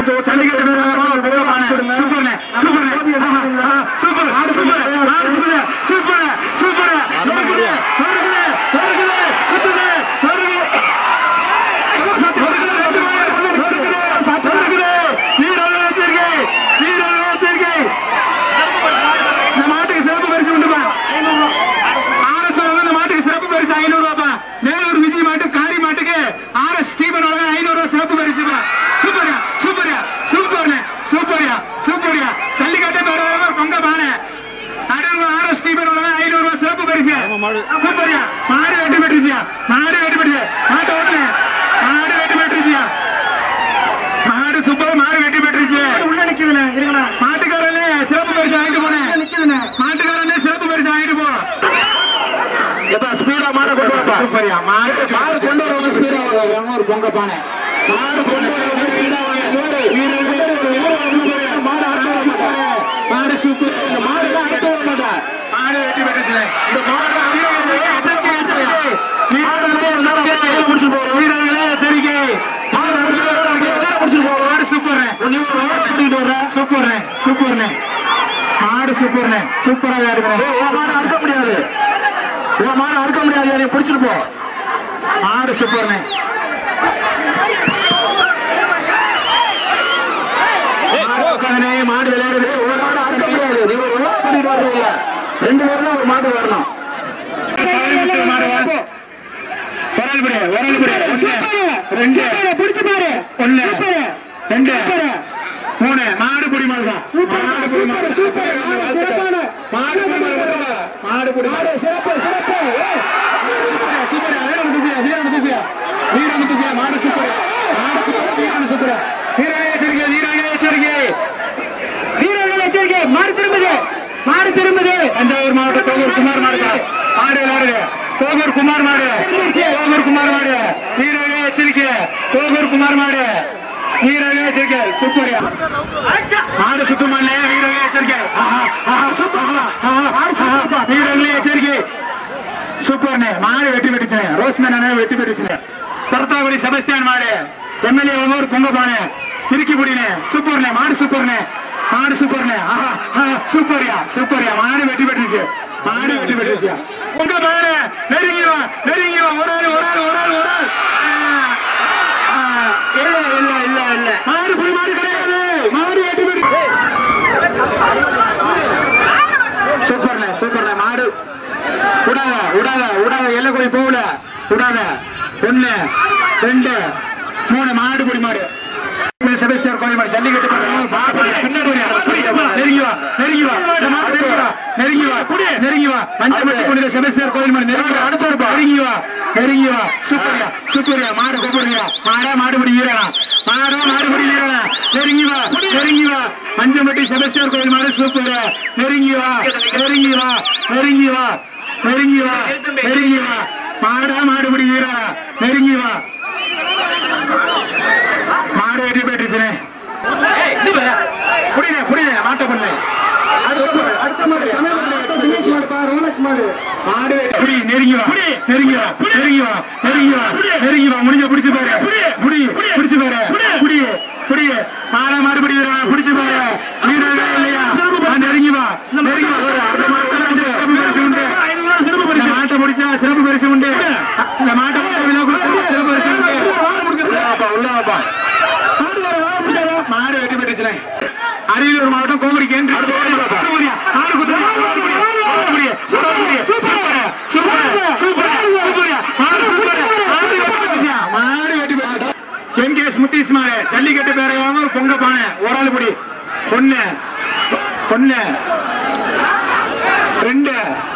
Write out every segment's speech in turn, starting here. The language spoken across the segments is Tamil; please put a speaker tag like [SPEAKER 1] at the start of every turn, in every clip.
[SPEAKER 1] ஜல்லிக்கட்டு வீரர் சூப்பர்ண்ணே சூப்பர்ண்ணே super super super super super நொறுக்குது நொறுக்குது நொறுக்குது குத்துது நொறுக்குது இந்த மாட்டுக்கு சிறப்பு பரிசு உண்டுப்பா ஆர்எஸ் இந்த மாட்டுக்கு சிறப்பு பரிசு ஐநூறு ரூபாப்பா மேலூர் விஜய் மாட்டு காரி மாட்டுக்கு ஆர்எஸ் ஸ்டீபன் வழங்க ஐநூறு ரூபாய் சிறப்பு பரிசுப்பா சூப்பர்யா சூப்பர்யா சூப்பர்ண்ணே சூப்பர்யா சூப்பர்யா ஜல்லிக்கட்டு பெறுவவர் பொங்க பானை நடுவு ஆர்எஸ் ஸ்டீபன் வழங்க ஐநூறு ரூபாய் சிறப்பு பரிசு சூப்பர்யா மாடு வெட்டி பெற்றுச்சியா மாடு வெட்டி பெற்றுச்சு மாட்டு ஓட்டுல மாடு வெட்டி பெற்றுச்சியா மாடு சூப்பர் மாடு வெட்டி பெற்றுச்சு
[SPEAKER 2] உள்ள நிக்குதுண்ணே இருங்கண்ணா
[SPEAKER 1] மாட்டுக்காரனே சிறப்பு பரிசு வாங்கிட்டு போனேன்
[SPEAKER 2] நிக்குதுண்ணே
[SPEAKER 1] மாட்டுக்காரனே சிறப்பு பரிசு வாங்கிட்டு போ
[SPEAKER 3] எப்ப ஸ்பீடா மாட கொண்டு வாப்பா
[SPEAKER 1] சூப்பர்யா மாடு
[SPEAKER 3] மாடு கொண்டு வரவங்க ஸ்பீடா வாங்க
[SPEAKER 1] ஒரு பொங்க பானை
[SPEAKER 3] மாடு கொண்டு வரவங்க ஸ்பீடா வாங்க ஜோடி மாடு அறுத்து வர மாட்டேன்.
[SPEAKER 1] மாடு சூப்பர்
[SPEAKER 3] இந்த மாடு எல்லாம் அறுத்து வர மாட்டேன்
[SPEAKER 1] மாடு வெட்டி பெற்றுச்சு
[SPEAKER 3] இந்த மாடு
[SPEAKER 1] எச்சரிக்கை எச்சரிக்கை வீரர்களே
[SPEAKER 3] கையில
[SPEAKER 1] எச்சரிக்கை
[SPEAKER 3] பிடிச்சிட்டு போறோம்
[SPEAKER 1] வீரர்களே எச்சரிக்கை
[SPEAKER 3] மாடு அடிச்சு பிடிச்சிட்டு போறோம்
[SPEAKER 1] மாடு சூப்பர்
[SPEAKER 3] நீ ஒரு ரோட கூட்டிட்டு வர்ற
[SPEAKER 1] சூப்பர்ண்ணே சூப்பர்ண்ணே மாடு சூப்பர்ண்ணே சூப்பரா இருக்கிறேன்
[SPEAKER 3] ஏய், உன் மாடு அறுக்க முடியாது உன் மாடு அறுக்க முடியாது நீ பிடிச்சிட்டு போ
[SPEAKER 1] மாடு சூப்பர்ண்ணே மாடு உட்காந்துனே மாடு விளையாடுது
[SPEAKER 3] ஒரு மாடு அறுக்க முடியாது நீ ஒரு ரோட கூட்டிட்டு வர்றீங்க ரெண்டு பேர்ல ஒரு மாடு வரணும்
[SPEAKER 1] வரல் பிடி வரல் பிடி ரெண்டு பிடிச்சு பாரு ஒண்ணு ரெண்டு மூணு மாடு புடி மாடு மாடு புடி மாடு
[SPEAKER 3] சூப்பர் சிறப்பான
[SPEAKER 1] மாடு புடி மாடு மாடு புடி மாடு
[SPEAKER 3] சிறப்பு சிறப்பு
[SPEAKER 1] சூப்பர் வீரம் துப்பியா வீரம் துப்பியா வீரம் துப்பியா மாடு சூப்பர் மாடு சூப்பர் வீரம் சூப்பர் வீரனை எச்சரிக்கை வீரனை எச்சரிக்கை வீரர்கள் எச்சரிக்கை மாடு திரும்புது மாடு திரும்புது தஞ்சாவூர் மாவட்டம் தோகூர் குமார் மாடு மாடு விளையாடுது தோகூர் குமார் மாடு தோகூர் குமார் மாடு வீரர்கள் எச்சரிக்கை தோகூர் குமார் மாடு வீரர்கள் எச்சரிக்கை சூப்பர்யா மாடு சுத்தமான வீரர்கள் எச்சரிக்கை ஆஹா, ஆஹா, சூப்பர் ஆஹா, ஆஹா, ஆஹா, வீரர்களே எச்சரிக்கை சூப்பர்ண்ணே மாடு வெட்டி பெற்றுச்சுனே ரோஸ்மேன் அண்ணே வெட்டி பெற்றுச்சுனே பரத்தாக்குடி செபஸ்தியான் மாடு எம்எல்ஏ ஒவ்வொரு பொங்க பானே இறுக்கி புடினே சூப்பர்ண்ணே மாடு சூப்பர்ண்ணே மாடு சூப்பர்ண்ணே ஆஹா ஆஹா சூப்பர்யா சூப்பர்யா மாடு வெட்டி பெற்றுச்சு மாடு வெட்டி பெற்றுச்சு பொங்க பானே நெருங்கி வா நெருங்கி வா ஒரு ஆள் ஒரு ஆள் ஒரு ஆள் ஒரு ஆள் ஆ, ஆ, இல்ல இல்ல இல்ல இல்ல மாடு புலி மாடு கிடையாது மாடு வெட்டி பெற்று சூப்பர்ண்ணே சூப்பர்ண்ணே மாடு விடாத விடாத விடாத எல்லை கோழி போகல விடாத ஒண்ணு ரெண்டு மூணு மாடு புடி மாடு செபஸ்தியார் கோயில் மாடு ஜல்லிக்கட்டு பாரு. பின்னாடி வரியா? நெருங்கி வா நெருங்கி வா இந்த மாடு நெருங்கி வா நெருங்கி வா நெருங்கி வா மஞ்சப்பட்டி கொண்டு செபஸ்தியார் கோயில் மாடு நெருங்கி வா அனுப்பிச்சு நெருங்கி வா நெருங்கி வா சூப்பரியா சூப்பரியா மாடு கூப்பிடுறியா மாடா மாடு பிடி வீரனா மாடா மாடு பிடி வீரனா நெருங்கி வா நெருங்கி வா மஞ்சம்பட்டி செபஸ்தியார் கோயில் மாடு சூப்பர் நெருங்கி வா நெருங்கி வா நெருங்கி வா நெருங்கி வா நெருங்கி வா மாடா மாடுபிடி வீரா நெருங்கி வா மாடு வெட்டி போயிட்டுச்சுனே புடினே புடினே மாட்ட பண்ணு
[SPEAKER 3] அடுத்த மாடு சமய மாடு தினேஷ் மாடு பா ரோலக்ஸ் மாடு
[SPEAKER 1] மாடு புடி நெருங்கி வா நெருங்கி வா நெருங்கி வா நெருங்கி வா நெருங்கி வா முடிஞ்ச பிடிச்சு பாரு புடி பிடிச்சு பாரு புடி புடி மாடா மாடு பிடி வீரா பிடிச்சு பாரு வீரா இல்லையா ஆ, நெருங்கி வா நெருங்கி வா ஒரு அடுத்த மாட்டை சிறப்பு பரிசு உண்டு இந்த மாட்டை பிடிச்சா சிறப்பு பரிசு உண்டு இந்த மாட்டை பிடிச்சா விழா கொடுத்தா சிறப்பு பரிசு உண்டு
[SPEAKER 3] உள்ளவாப்பா உள்ளவாப்பா
[SPEAKER 1] மாடு வெட்டி பெற்றுச்சுனே அரியலூர் மாவட்டம் கோகுடி கேന്ദ്ர மாடு குத்து மாடு வெட்டி பெற்று எம் கே ஸ்முத்தீஸ் மாடு ஜல்லிக்கட்டு பேரை வாங்க ஒரு பொங்க பானை ஒரு ஆள் பிடி ஒண்ணு ஒண்ணு ரெண்டு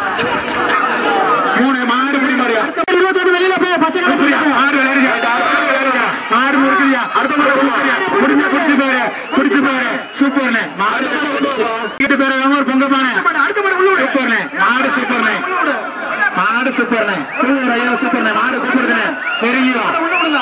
[SPEAKER 1] மூணு மாடு பிடி மாடியா வெளியில போய் பச்சை மாடு விளையாடுங்க மாடு முறுக்குறியா அடுத்த மாடு முறுக்குறியா புடிச்சு புடிச்சு பாரு புடிச்சு பாரு சூப்பர்னே மாடு கிட்ட பேரு வாங்க ஒரு பொங்க பானை
[SPEAKER 2] அடுத்த மாடு உள்ள விடு.
[SPEAKER 1] சூப்பர்னே மாடு சூப்பர்னே
[SPEAKER 2] உள்ள விடு.
[SPEAKER 1] மாடு சூப்பர்னே தூங்குற ஐயா சூப்பர்னே மாடு கூப்பிடுதுனே நெருங்கி வா
[SPEAKER 2] உள்ள விடுங்க.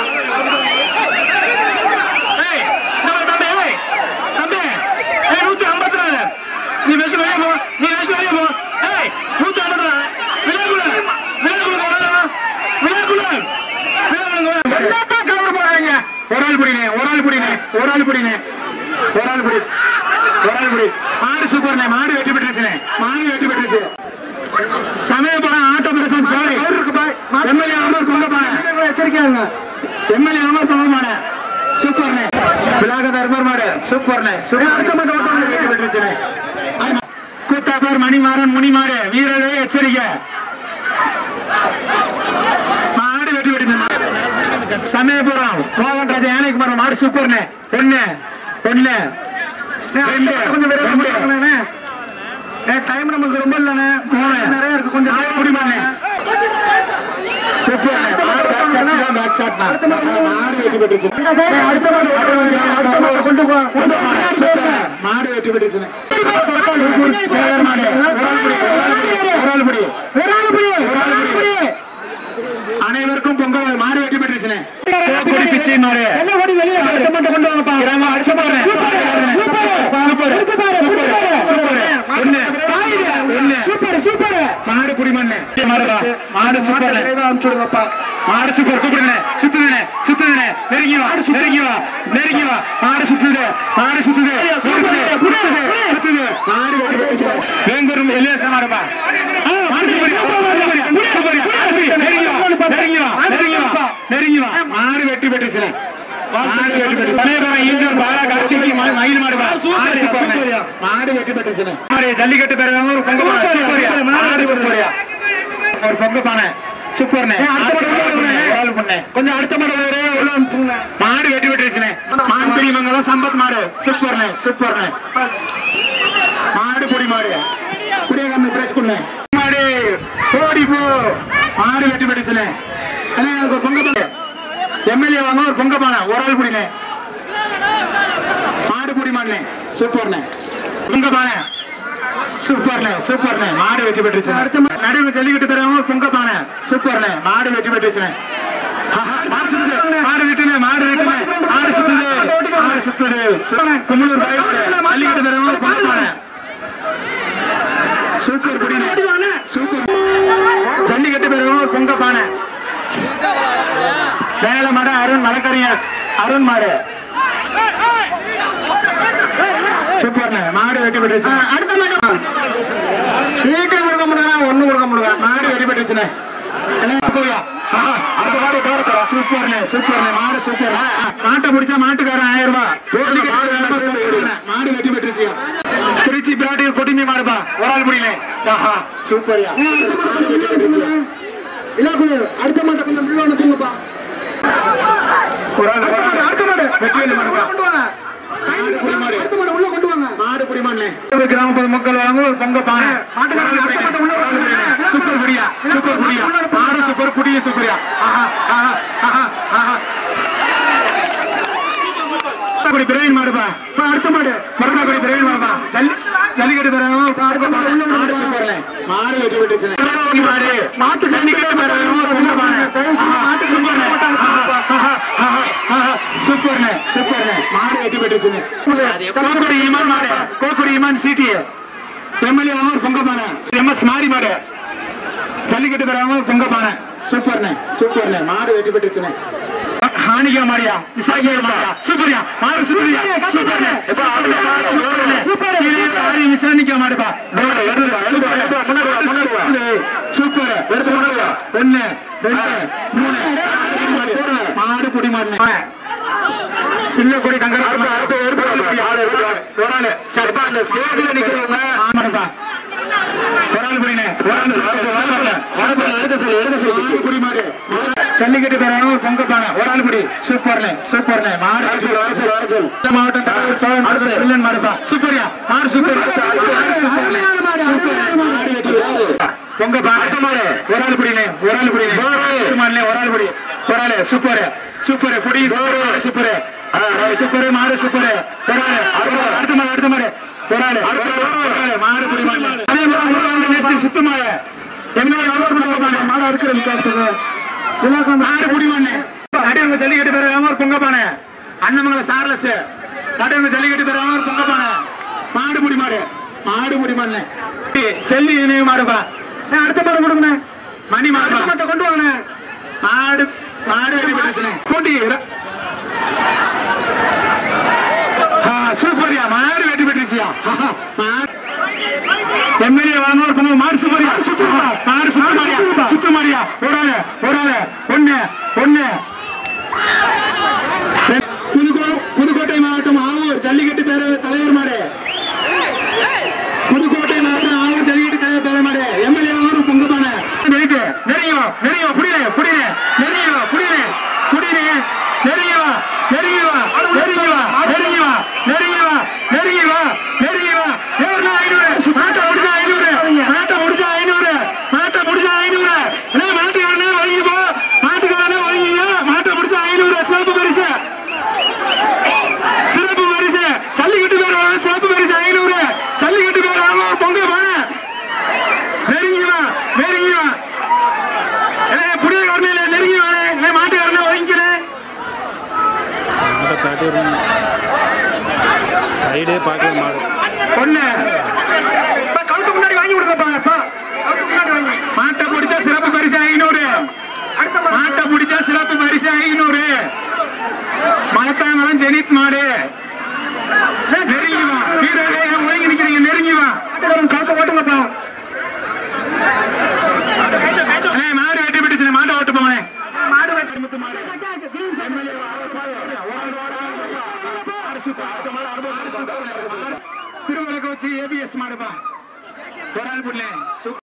[SPEAKER 1] ஏய், இந்த மாதிரி தம்பி, ஏய், தம்பி, ஏய், நூத்தி ஐம்பத்தி நாலு. நீ வெச்சு வெளியே போ நீ வெச்சு வெளியே போ ஏய் நூத்தி ஐம்பத்தி நாலு. விளையாடுல விளையாடுல விளையாடுல விளையாடுல எல்லாத்தையும் cover போடுறீங்க. ஒரு ஆள் பிடினே ஒரு ஆள் பிடினே ஒரு ஆள் பிடினே ஒரு ஆள் பிடி ஒரு ஆள் பிடி மாடு சூப்பர்ண்ணே மாடு வெற்றி பெற்றுச்சுண்ணே மாடு வெற்றி பெற்றுச்சு சமயபுரம் ஆட்டோ பிரசன் சாலை எம்எல்ஏ அமர் பொங்கப்பான
[SPEAKER 2] எச்சரிக்கையாங்க
[SPEAKER 1] எம்எல்ஏ அமர் பொங்கப்பான சூப்பர்ண்ணே விலாக தர்மர் மாடு சூப்பர்ண்ணே சூப்பர் அடுத்த மாட்டு ஓட்டம் வெற்றி பெற்றுச்சுண்ணே கூத்தாப்பர் மணிமாறன் முனிமாடு வீரரே எச்சரிக்கை மாடு வெற்றி பெற்று சமயபுரம் மோகன் ராஜா யானைக்குமார் மாடு சூப்பர்ண்ணே ஒண்ணு ஒண்ணு ரெண்டு,
[SPEAKER 2] கொஞ்சம்
[SPEAKER 1] ரெண்டு.
[SPEAKER 2] விரைவாக டைம் நமக்கு ரொம்ப இல்லைண்ணே
[SPEAKER 1] மூணு.
[SPEAKER 2] நிறைய இருக்கு கொஞ்சம்
[SPEAKER 1] ஆறு முடிமாண்ணே சூப்பர் பேக் ஷாட்
[SPEAKER 2] அடுத்த மாடு
[SPEAKER 1] மாடு வெற்றி பெற்றுச்சு
[SPEAKER 2] அடுத்த மாடு அடுத்த மாடு கொண்டு போ
[SPEAKER 1] சூப்பர். மாடு வெற்றி பெற்றுச்சுண்ணே சேகர் மாடு ஒரு ஆள் பிடி, ஒரு ஆள் பிடி. ஒரு ஆள் பிடி. ஒரு ஆள் பிடி. அனைவருக்கும் பொங்கல் மாடு வெற்றி பெற்றுச்சுண்ணே கோக்குடி பிச்சை மாடு அடுத்த மட்டும் கொண்டு வாங்கப்பா கிராம அடிச்சு பாரு சூப்பர் சூப்பர் சூப்பர் ஒண்ணு ஒண்ணு
[SPEAKER 2] சூப்பர் சூப்பர்
[SPEAKER 1] மாடு புடி மண்ணு மாடுடா மாடு சூப்பர்
[SPEAKER 2] விரைவாக அனுப்பிச்சு விடுங்கப்பா
[SPEAKER 1] மாடு சூப்பர் கூப்பிடுங்க சுத்துதுனே சுத்துதுனே நெருங்கி வா நெருங்கி வா நெருங்கி வா மாடு சுத்துது மாடு சுத்துது சுத்துது சுத்துது சுத்துது மாடு வெட்டி போச்சு வேங்கூரும் எல்லேச மாடுப்பா மாடு சூப்பர் சூப்பர் சூப்பர் நெருங்கி வா நெருங்கி வா நெருங்கி வா நெருங்கி வா மாடு வெட்டி பெற்றுச்சுனே மாடு வெட்டி பெற்று சமயபுரம் ஈஞ்சூர் பாலா கார்த்திகை ம- மயில் மாடுப்பா மாடு சூப்பர் மாடு வெட்டி பெற்றுச்சுனே மாடு ஜல்லிக்கட்டு பெறவங்க ஒரு பொங்க பானை மாடு சூப்பரியா ஒரு பொங்க பானை சூப்பர்ண்ணே ஆள் பண்ணே கொஞ்சம் அடுத்த மாடு ஒரே உள்ள அனுப்புங்க மாடு வெட்டி வெட்டிருச்சுனே மான் பெரியமங்கலம் சம்பத் மாடு சூப்பர்ண்ணே சூப்பர்ண்ணே மாடு பொடி மாடு புடிய கம்மி பிரஸ் பண்ணு மாடு ஓடி போ மாடு வெட்டி வெட்டிச்சுனே அண்ணே எனக்கு ஒரு பொங்க பானை எம்எல்ஏ வாங்க ஒரு பொங்க பானை ஒரு ஆள் புடினே மாடு புடி மாடுனே சூப்பர்ண்ணே பொங்க பானை சூப்பர்ண்ணே சூப்பர்ண்ணே மாடு வெற்றி பெற்றுச்சு அடுத்த நடுவு ஜல்லிக்கட்டு பெறவங்க பொங்க பானை சூப்பர்ண்ணே மாடு வெற்றி பெற்றுச்சுனே ஆஹா, மாடு சுத்துது மாடு விட்டுனே மாடு விட்டுனே மாடு சுத்துது மாடு சுத்துது சுத்துனே கும்பலூர் பயப்படு ஜல்லிக்கட்டு பெறவங்க பொங்க பானை சூப்பர் குடினே சூப்பர் ஜல்லிக்கட்டு பெறவங்க பொங்க பானை வேலை மாடு அருண் மலக்கறிஞர் அருண் மாடு சூப்பர்ண்ணே மாடு வெட்டி பெற்றுச்சு அடுத்த மாடு சீட்டை கொடுக்க முடியுங்க ஒண்ணு கொடுக்க முடியுங்க மாடு வெடி பெற்றுச்சுனே என்ன சூப்பர்யா ஆஹா, அடுத்த மாடு தோரத்தரா சூப்பர்ண்ணே சூப்பர்ண்ணே மாடு சூப்பர் மாட்டை பிடிச்சா மாட்டுக்காரன் ஆயிரம் ரூபாய் மாடு வெட்டி பெற்றுச்சு திருச்சி பிராட்டி கொட்டிமி மாடுப்பா ஒரு ஆள் முடியல சாஹா சூப்பர்யா
[SPEAKER 2] இல்லாக்குழு அடுத்த மாட்டை கொஞ்சம் உள்ள அனுப்புங்கப்பா
[SPEAKER 1] ஒரு ஆள்
[SPEAKER 2] அடுத்த மாடு அடுத்த மாடு
[SPEAKER 1] வெற்றி மாடுப்பா
[SPEAKER 2] கொண்டு வாங்க டைம் இல்லப்பா. அடுத்த மாடு உள்ள கொண்டு வாங்க
[SPEAKER 1] மாடு புடிமானே கிராம பொதுமக்கள் வழங்கும் ஒரு பொங்க பானை
[SPEAKER 2] மாட்டுக்காரங்க அடுத்த மாட்டை உள்ள கொண்டு வாங்க.
[SPEAKER 1] சூப்பர் புடியா சூப்பர் புடியா மாடு சூப்பர் புடிய சூப்பரியா ஆஹா ஆஹா ஆஹா ஆஹா குடி பிரவீன் மாடுப்பா
[SPEAKER 2] அப்பா, அடுத்த மாடு
[SPEAKER 1] மருதாக்குடி பிரவீன் மாடுப்பா ஜல்லி ஜல்லிக்கட்டு பெறவும் அடுத்த மாடு உள்ள மாடு சூப்பர்ல மாடு வெட்டி வெட்டுச்சு மாடு மாட்டு ஜல்லிக்கட்டு பெறவும் ஒரு பொங்க பானை மாட்டு சூப்பர்ல சூப்பர்ல சூப்பர்ல மாடு வெட்டி வெட்டுச்சுன்னு கோக்குடி ஈமான் மாடு கோக்குடி ஈமான் சிடி எம்எல்ஏ ஒரு பொங்க பானை எம்எஸ் மாரி மாடு ஜல்லிக்கட்டு பெறாம பொங்க பானை சூப்பர்ண்ணே சூப்பர்ண்ணே மாடு வெட்டி பெற்றுச்சுண்ணே ஹானிகா மாடியா விசாகியா மாடியா சூப்பர்யா மாடு சூப்பர்யா சூப்பர்ண்ணே சூப்பர்ண்ணே சூப்பர் ஹாரி விசானிக்கா மாடுப்பா சூப்பர் ஒன்னு ரெண்டு மூணு மாடு குடி மாடு சில்லக்குடி தங்கரா ஒரு ஆளு சரி அந்த ஸ்டேஜ்ல நிக்கிறவங்க ஆமாப்பா ஒரு ஆள் புடினே ஒரு ஆள் எடுக்க சொல்லு எடுக்க சொல்லு புடி மாடு ஜல்லிக்கட்டு பேரான ஒரு பொங்க பானை ஒரு ஆள் புடி சூப்பர்னே சூப்பர்னே மாடு இந்த மாவட்டம் தலைவர் சோழன் அடுத்த வில்லன் மாடுப்பா சூப்பர்யா மாடு சூப்பர் பொங்க பானை மாடு ஒரு ஆள் புடினே ஒரு ஆள் புடினே மாடுல ஒரு ஆள் புடி ஒரு ஆளு சூப்பர் சூப்பர் புடி சூப்பர் சூப்பர் மாடு சூப்பர் ஒரு ஆளு அடுத்த மாடு அடுத்த மாடு ஒரு ஆளு ஒரு ஆளு மாடு புடி மாடு அதே மாதிரி ஒரு ஆளு நேசத்துக்கு சுத்தமாக என்ன மாடு அடுக்கிறதுக்கு அடுத்தது மாடு புடி மாடு நடுவங்க ஜல்லிக்கட்டு பேர் ஒரு பொங்க பானை அண்ணமங்கல சார்லஸ் நடுவங்க ஜல்லிக்கட்டு பேர் ஒரு பொங்க பானை மாடு புடி மாடு மாடு புடி மாடு செல்லி இணைய மாடுப்பா
[SPEAKER 2] அடுத்த மாடு கொடுங்கண்ணே
[SPEAKER 1] மணி
[SPEAKER 2] அடுத்த
[SPEAKER 1] மாடு
[SPEAKER 2] மாட்டை கொண்டு வாங்கண்ணே
[SPEAKER 1] மாடு மாடு வெடி பெற்றுச்சுனே கூட்டி இர- ஆ, சூப்பர்யா மாடு வெட்டி பெற்றுச்சியா எம்எல்ஏ வாங்க ஒரு பொண்ணு மாடு சூப்பர்யா சுத்தமா மாடு சுத்தமாரியா சுத்தமாரியா ஒரு ஆளு ஒரு ஆளு ஒண்ணு ஒண்ணு புதுக்கோ புதுக்கோட்டை மாவட்டம் ஆவூர் ஜல்லிக்கட்டு பேரவை தலைவர் மாடு புதுக்கோட்டை மாவட்டம் ஆவூர் ஜல்லிக்கட்டு தலைவர் பேரவை மாடு எம்எல்ஏ ஆவூர் பொங்கப்பான நெருங்க நெருங்க நெருங்க புடினே புடினே நெருங்க புடினே புடினே நெருங்க வா நெருங்க வா நெருங்க வா நெருங்க வா நெருங்க வா நெருங்க வா நெருங்க வா ஏறனா ஐநூறு மாட்டை முடிச்சா ஐநூறு மாட்டை முடிச்சா ஐநூறு மாட்டை முடிச்சா ஐநூறு என்ன மாட்டுக்காரனே ஒழுங்கி போ மாட்டுக்காரனே ஒழுங்கிங்க மாட்டை முடிச்சா ஐநூறு சிறப்பு பரிசு சிறப்பு பரிசு ஜல்லிக்கட்டு பேர் வாங்க சிறப்பு பரிசு ஐநூறு ஜல்லிக்கட்டு பேர் வாங்க பொங்கல் பான நெருங்கி வா நெருங்கி வா ஏ புடிய காரணம் நெருங்கி வானே ஏ மாட்டுக்காரனே ஒழுங்கிக்கிறேன்
[SPEAKER 4] மாட்டை காட்டி விடணும் சைடே பார்க்கல மாடு
[SPEAKER 1] ஒண்ணு
[SPEAKER 2] கவுத்து முன்னாடி வாங்கி விடுங்கப்பா அப்பா கவுத்து முன்னாடி வாங்கி
[SPEAKER 1] மாட்டை பிடிச்சா சிறப்பு பரிசு ஐநூறு
[SPEAKER 2] அடுத்த மாடு
[SPEAKER 1] மாட்டை பிடிச்சா சிறப்பு பரிசு ஐநூறு மலத்தாங்கலம் ஜெனித் மாடு நெருங்கி வா வீரர்களே ஒழுங்கி நிக்கிறீங்க நெருங்கி வா
[SPEAKER 2] மாட்டுக்காரன் கவுத்த ஓட்டுங்கப்பா
[SPEAKER 1] அண்ணே, மாடு வெட்டி பிடிச்சு மாட்டை ஓட்டு போனேன்
[SPEAKER 2] மாடு வெட்டு
[SPEAKER 1] திருமலை கோச்சி ஏபிஎஸ் மாடுப்பா ஒரு ஆள் புள்ள